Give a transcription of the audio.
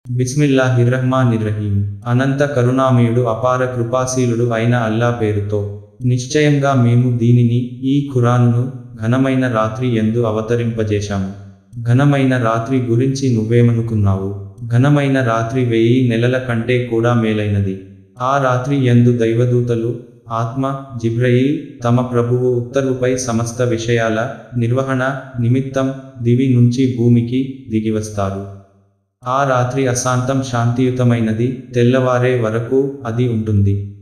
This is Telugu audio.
బిస్మిల్లాహిర్రహ్మానిర్రహీం అనంత కరుణామయుడు అపార కృపాశీలుడు అయిన అల్లా పేరుతో నిశ్చయంగా మేము దీనిని ఈ ఖురానును ఘనమైన రాత్రి ఎందు అవతరింపజేశాము ఘనమైన రాత్రి గురించి నువ్వేమనుకున్నావు ఘనమైన రాత్రి వెయ్యి నెలల కంటే కూడా మేలైనది ఆ రాత్రి ఎందు దైవదూతలు ఆత్మ జిబ్రయీల్ తమ ప్రభువు ఉత్తర్వుపై సమస్త విషయాల నిర్వహణ నిమిత్తం దివి నుంచి భూమికి దిగివస్తారు ఆ రాత్రి అశాంతం శాంతియుతమైనది తెల్లవారే వరకు అది ఉంటుంది